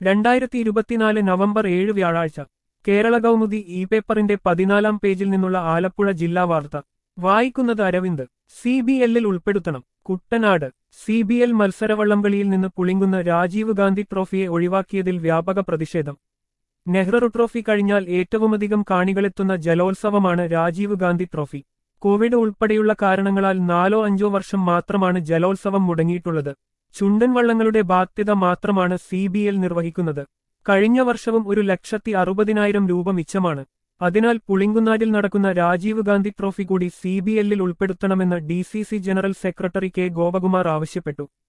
രണ്ടായിരത്തി ഇരുപത്തിനാല് നവംബർ ഏഴ് വ്യാഴാഴ്ച കേരള കൗമുദി ഇ പേപ്പറിന്റെ പതിനാലാം പേജിൽ നിന്നുള്ള ആലപ്പുഴ ജില്ലാ വാർത്ത വായിക്കുന്നത് അരവിന്ദ് സി ബി എല്ലിൽ ഉൾപ്പെടുത്തണം കുട്ടനാട് സി ബി എൽ മത്സരവള്ളംകളിയിൽ നിന്ന് പുളിങ്കുന്ന രാജീവ് ഗാന്ധി ട്രോഫിയെ ഒഴിവാക്കിയതിൽ വ്യാപക പ്രതിഷേധം നെഹ്റു ട്രോഫി കഴിഞ്ഞാൽ ഏറ്റവുമധികം കാണികളെത്തുന്ന ജലോത്സവമാണ് രാജീവ് ഗാന്ധി ട്രോഫി കോവിഡ് ഉൾപ്പെടെയുള്ള കാരണങ്ങളാൽ നാലോ അഞ്ചോ വർഷം മാത്രമാണ് ജലോത്സവം മുടങ്ങിയിട്ടുള്ളത് ചുണ്ടൻ വള്ളങ്ങളുടെ ബാധ്യത മാത്രമാണ് സി ബി എൽ നിർവഹിക്കുന്നത് കഴിഞ്ഞ വർഷവും ഒരു ലക്ഷത്തി അറുപതിനായിരം രൂപ മിച്ചമാണ് അതിനാൽ പുളിങ്കുന്നാടിൽ നടക്കുന്ന രാജീവ് ഗാന്ധി ട്രോഫി കൂടി സി ബി എല്ലിൽ ഉൾപ്പെടുത്തണമെന്ന് D C C general secretary K Gopakumar ആവശ്യപ്പെട്ടു